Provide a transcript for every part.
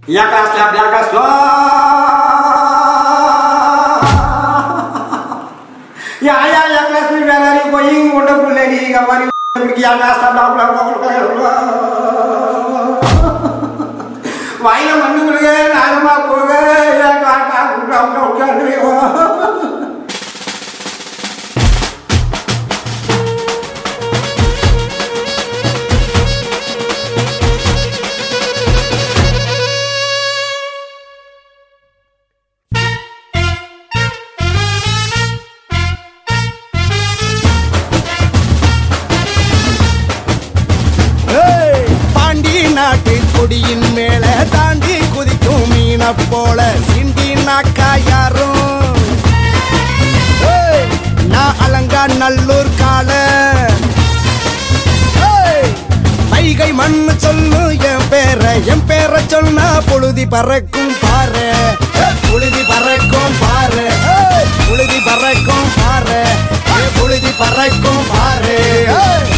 Jakaś dla blaka sła. Ya ya ya kelas ni dari koying udah boleh di kamar pergi yang asal bla bla bla bla. வாயில மண்ணு கொடுங்க நாகமா போக ஏன் காட்டா குண்டா குண்டா உட்காந்துருவோ ஏய், பாண்டி நாட்டு கொடியின் மேல தாண்டி குதிக்கும் மீன போல சிண்டி நாக்கா யாரும் ஏய், நான் அலங்கா நல்லூர் கால ஏய், வைகை மண்ணு சொல்லு என் பேர என் பேர சொன்னா பொழுதி பறக்கும் பாரு ஏய், புழுதி பறக்கும் பாரு ஏய், புழுதி பறக்கும் பாரு ஏய், புழுதி பறக்கும் பாரு ஏய்.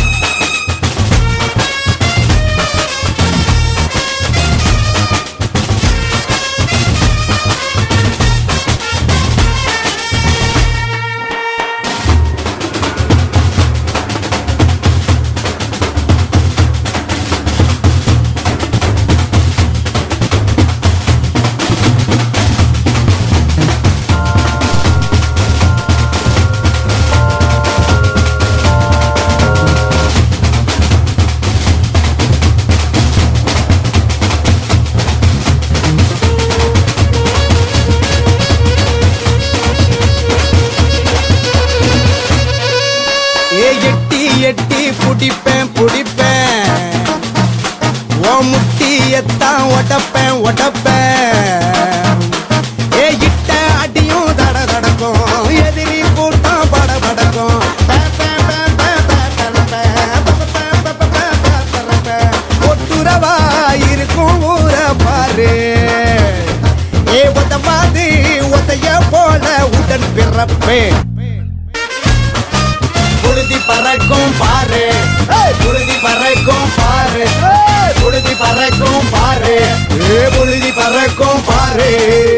ஏ எட்டி எட்டி புடிப்பேன் புடிப்பேன் ஓ முட்டி எத்தான் ஒடப்பேன் ஒடப்பேன் ஏ இட்ட அடியும் தட தடக்கும் எதிரி கூட்டம் பட படக்கும் ஒட்டுறவா இருக்கும் ஊர பாரு ஏ ஒத்தவாது ஒத்தைய போல உடன் பிறப்பேன் புழுதி பறக்கும் பாரு ஏய், புழுதி பறக்கும் பாரு ஏய், புழுதி பறக்கும் பாரு ஏ புழுதி பறக்கும் பாரு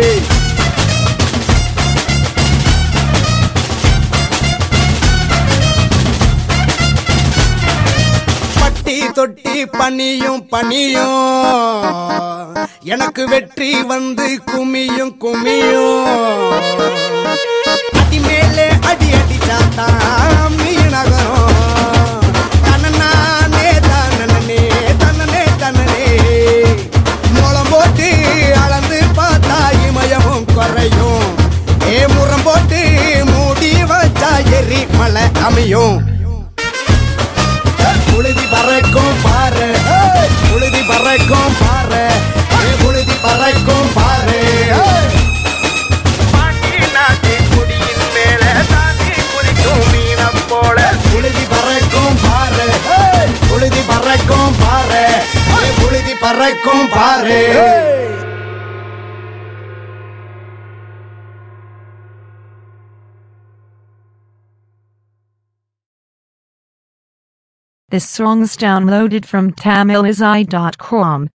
பட்டி தொட்டி பனியும் பனியும் எனக்கு வெற்றி வந்து குமியும் குமியும் அடி மேலே அடி அடிச்சாத்தான் மீனகரம் தன்னே தன்னனே தன்னனே தன்னனே மூலம் போட்டு அளந்து பார்த்தா இமயமும் குறையும் ஏ முறம் போட்டு மூடி வச்சா எரி மலை அமையும் புழுதி பறக்கும் பாரு ஏய், புழுதி பறக்கும் பாரு ஏய், புழுதி பறக்கும் பாரு ஏய். புழுதி பறக்கும் பாரு ஏய், புழுதி பறக்கும் பாரு ஏய், புழுதி பறக்கும் பாரு This song is downloaded from tamilizai.com.